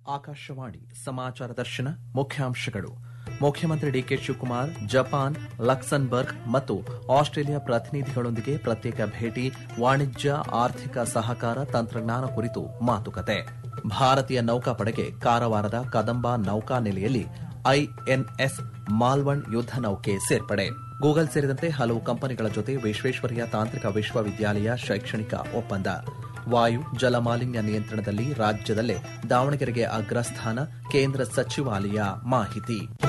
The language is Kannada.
ಆಕಾಶವಾಣಿ ಸಮಾಚಾರ ದರ್ಶನ ಮುಖ್ಯಾಂಶಗಳು ಮುಖ್ಯಮಂತ್ರಿ ಡಿಕೆ ಶಿವಕುಮಾರ್ ಜಪಾನ್ ಲಕ್ಸನ್ಬರ್ಗ್ ಮತ್ತು ಆಸ್ಟ್ರೇಲಿಯಾ ಪ್ರತಿನಿಧಿಗಳೊಂದಿಗೆ ಪ್ರತ್ಯೇಕ ಭೇಟಿ ವಾಣಿಜ್ಯ ಆರ್ಥಿಕ ಸಹಕಾರ ತಂತ್ರಜ್ಞಾನ ಕುರಿತು ಮಾತುಕತೆ ಭಾರತೀಯ ನೌಕಾಪಡೆಗೆ ಕಾರವಾರದ ಕದಂಬ ನೌಕಾನೆಲೆಯಲ್ಲಿ ಐಎನ್ಎಸ್ ಮಾಲ್ವಂಡ್ ಯುದ್ದ ನೌಕೆ ಸೇರ್ಪಡೆ ಗೂಗಲ್ ಸೇರಿದಂತೆ ಹಲವು ಕಂಪನಿಗಳ ಜೊತೆ ವಿಶ್ವೇಶ್ವರಯ್ಯ ತಾಂತ್ರಿಕ ವಿಶ್ವವಿದ್ಯಾಲಯ ಶೈಕ್ಷಣಿಕ ಒಪ್ಪಂದ ವಾಯು ಜಲ ಮಾಲಿನ್ಯ ನಿಯಂತ್ರಣದಲ್ಲಿ ರಾಜ್ಯದಲ್ಲೇ ದಾವಣಗೆರೆಗೆ ಅಗ್ರಸ್ಥಾನ ಕೇಂದ್ರ ಸಚಿವಾಲಯ ಮಾಹಿತಿ